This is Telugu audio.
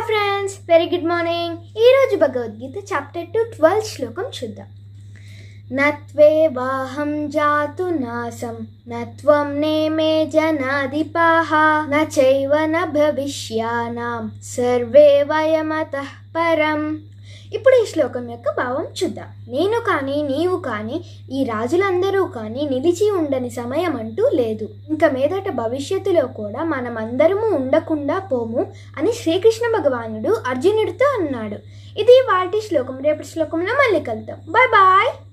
ఫ్రెండ్స్ వెరీ గుడ్ మార్నింగ్ ఈరోజు భగవద్గీత చాప్టర్ టు ట్వెల్త్ శ్లోకం చూద్దాం నత్వే వాహం జాతు నాసం నత్వం నేమే జనాధిపాహ నైవ న భవిష్యానాం సర్వే వయమతః పరం ఇప్పుడు ఈ శ్లోకం యొక్క భావం చూద్దాం నేను కానీ నీవు కానీ ఈ రాజులందరూ కానీ నిలిచి ఉండని సమయం అంటూ లేదు ఇంకా మీదట భవిష్యత్తులో కూడా మనమందరము ఉండకుండా పోము అని శ్రీకృష్ణ భగవానుడు అర్జునుడితో అన్నాడు ఇది వాటి శ్లోకం రేపటి శ్లోకంలో మళ్ళీ కలుద్దాం బాయ్ బాయ్